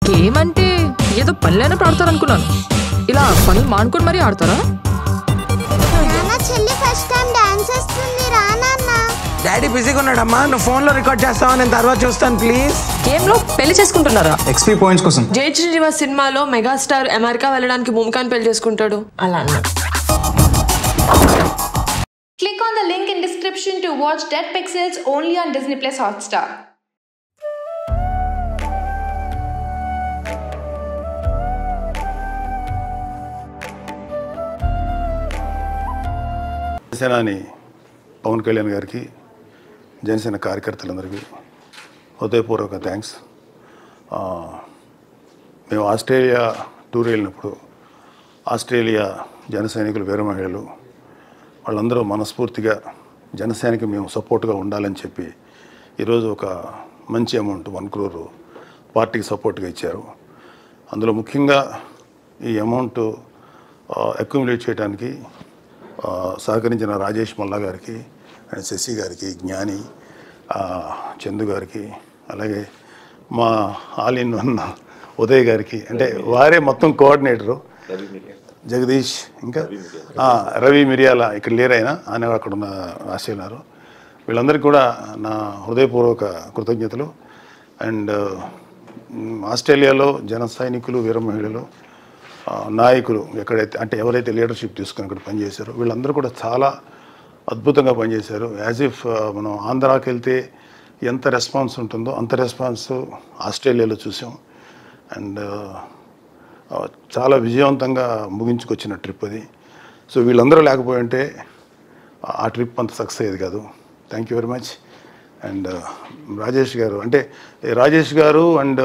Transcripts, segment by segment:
Game అంటే ఏదో పనులైనా ఆడతారు అనుకున్నాను ఇలా పనులు మానుకొని మరీ ఆడతారా నాన్న చెల్లి ఫస్ట్ టైం డాన్స్ చేస్తుంది రా నాన్న డాడీ బిజీగా ఉన్నాడమ్మా నువ్వు ఫోన్లో రికార్డ్ చేస్తావా నేను తర్వాత చూస్తాను ప్లీజ్ గేమ్ లో పెళ్లి చేసుకుంటున్నారా ఎక్స్పీ పాయింట్స్ కోసం జై శ్రీనివాస్ సినిమాలో మెగాస్టార్ అమెరికా వెళ్ళడానికి భూమికాని పెళ్లి చేసుకుంటాడు అలా అన్నాడు Click on the link in description to watch Dead Pixels only on Disney Plus Hotstar. జనసేనాని పవన్ కళ్యాణ్ గారికి జనసేన కార్యకర్తలందరికీ హృదయపూర్వక థ్యాంక్స్ ఆ, మేము ఆస్ట్రేలియా టూర్ వెళ్ళినప్పుడు ఆస్ట్రేలియా జన సైనికులు వీర మహిళలు వాళ్ళందరూ మనస్ఫూర్తిగా జనసేనకి మేము సపోర్ట్గా ఉండాలని చెప్పి ఈరోజు ఒక మంచి అమౌంట్ వన్ క్రోర్ పార్టీకి సపోర్ట్గా ఇచ్చారు అందులో ముఖ్యంగా ఈ అమౌంట్ అక్యుములేట్ చేయడానికి ఆ, సహకరించిన రాజేష్ మల్లా గారికి అండ్ శశి గారికి జ్ఞాని ఆ, చందు గారికి అలాగే మా ఆల్ ఇన్ వన్ ఉదయ్ గారికి అంటే వారే మొత్తం కోఆర్డినేటరు జగదీష్ ఇంకా ఆ, రవి మిరియాల ఇక్కడ లేరైనా ఆయన అక్కడ ఉన్న ఆశయున్నారు వీళ్ళందరికీ కూడా నా హృదయపూర్వక కృతజ్ఞతలు అండ్ మ్, ఆస్ట్రేలియాలో జన సైనికులు వీర మహిళలు ఆ, నాయకులు ఎక్కడైతే అంటే ఎవరైతే లీడర్షిప్ తీసుకుని అక్కడ పనిచేశారో వీళ్ళందరూ కూడా చాలా అద్భుతంగా పనిచేశారు యాజ్ ఇఫ్ మనం ఆంధ్రాకి వెళ్తే ఎంత రెస్పాన్స్ ఉంటుందో అంత రెస్పాన్స్ ఆస్ట్రేలియాలో చూసాం అండ్ చాలా విజయవంతంగా ముగించుకొచ్చిన ట్రిప్ అది సో వీళ్ళందరూ లేకపోయి ఉంటే ఆ ట్రిప్ అంత సక్సెస్ అయ్యేది కాదు thank you very much and Rajesh garu అంటే రాజేష్ గారు అండ్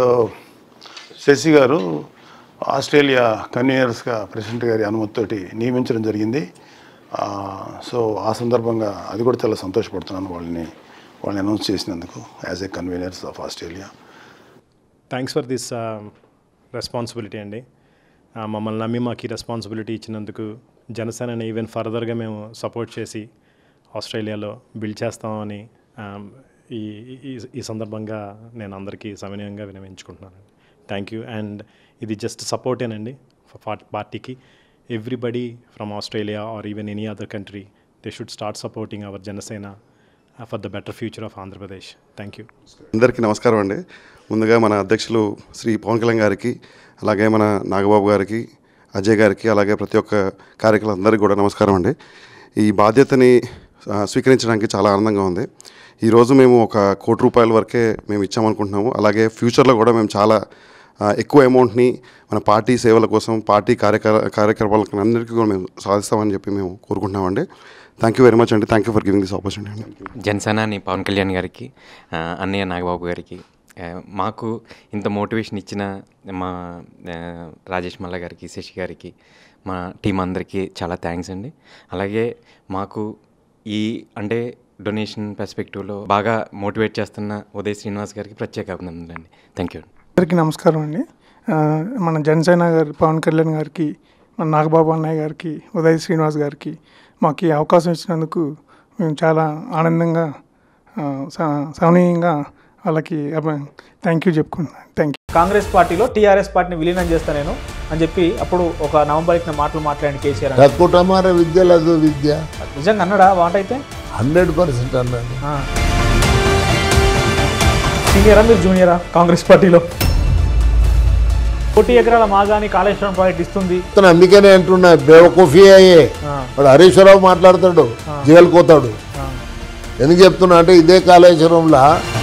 శశి గారు ఆస్ట్రేలియా కన్వీనర్స్గా ప్రెసిడెంట్ గారి అనుమతితోటి నియమించడం జరిగింది ఆ, సో ఆ సందర్భంగా అది కూడా చాలా సంతోషపడుతున్నాను వాళ్ళని వాళ్ళని అనౌన్స్ చేసినందుకు as a conveners of Australia thanks for this responsibility అండి ఆ, మమ్మల్ని నమ్మి మాకు ఈ రెస్పాన్సిబిలిటీ ఇచ్చినందుకు జనసేనని ఈవెన్ ఫర్దర్గా మేము సపోర్ట్ చేసి ఆస్ట్రేలియాలో బిల్డ్ చేస్తామని ఆ, ఈ ఈ- ఈ సందర్భంగా నేను అందరికీ సవినయంగా వినవించుకుంటున్నానండి థ్యాంక్ యూ అండ్ ఇది జస్ట్ సపోర్టేనండి పార్టీకి everybody from Australia or even any other country they should start supporting our Janasena for the better future of Andhra Pradesh thank you అందరికీ నమస్కారం అండి ముందుగా మన అధ్యక్షులు శ్రీ పవన్ కళ్యాణ్ గారికి అలాగే మన నాగబాబు గారికి అజయ్ గారికి అలాగే ప్రతి ఒక్క కార్యకర్తలందరికీ కూడా నమస్కారం అండి ఈ బాధ్యతని ఆ, స్వీకరించడానికి చాలా ఆనందంగా ఉంది ఈరోజు మేము ఒక కోటి రూపాయల వరకే మేము ఇచ్చామనుకుంటున్నాము అలాగే ఫ్యూచర్లో కూడా మేము చాలా ఆ, ఎక్కువ అమౌంట్ని మన పార్టీ సేవల కోసం పార్టీ కార్యకర కార్యకలాపాలకు అందరికీ కూడా మేము సాధిస్తామని చెప్పి మేము కోరుకుంటున్నామండి థ్యాంక్ యూ వెరీ మచ్ అండి thank you for giving this opportunity అండి జనసేనాని పవన్ కళ్యాణ్ గారికి ఆ, అన్నయ్య నాగబాబు గారికి ఆ, మాకు ఇంత మోటివేషన్ ఇచ్చిన మా ఆ, రాజేష్ మల్ల గారికి శశి గారికి మా టీం అందరికీ చాలా థ్యాంక్స్ అండి అలాగే మాకు ఈ అంటే డొనేషన్ పర్స్పెక్టివ్లో బాగా మోటివేట్ చేస్తున్న ఉదయ్ శ్రీనివాస్ గారికి ప్రత్యేక అభినందనలు అండి థ్యాంక్ యూ అందరికీ నమస్కారం అండి ఆ, మన జనసేన గారి పవన్ కళ్యాణ్ గారికి మన నాగబాబు అన్నయ్య గారికి ఉదయ్ శ్రీనివాస్ గారికి మాకు ఈ అవకాశం ఇచ్చినందుకు మేము చాలా ఆనందంగా ఆ, స- సవనీయంగా వాళ్ళకి థ్యాంక్ యూ చెప్పుకుంటున్నాను థ్యాంక్ యూ కాంగ్రెస్ పార్టీలో టీఆర్ఎస్ పార్టీని విలీనం చేస్తా నేను అని చెప్పి అప్పుడు ఒక నవంబర్ ఇచ్చిన మాటలు మాట్లాడిన కేసీఆర్ అని. కుటుంబార విద్య లేదు విద్య నిజంగా అన్నాడా వాట అయితే హండ్రెడ్ పర్సెంట్ అన్నాడు సీనియరా మీరు జూనియరా కాంగ్రెస్ పార్టీలో కోటి ఎకరాల మాగాని కాళేశ్వరం ప్రాజెక్ట్ ఇస్తుంది అతను అందుకనే అంటున్నా బేవకూఫీ అయ్యే ఆ. వాడు హరీశ్వరరావు మాట్లాడతాడు జైలుకు పోతాడు ఎందుకు చెప్తున్నా అంటే ఇదే కాళేశ్వరంలో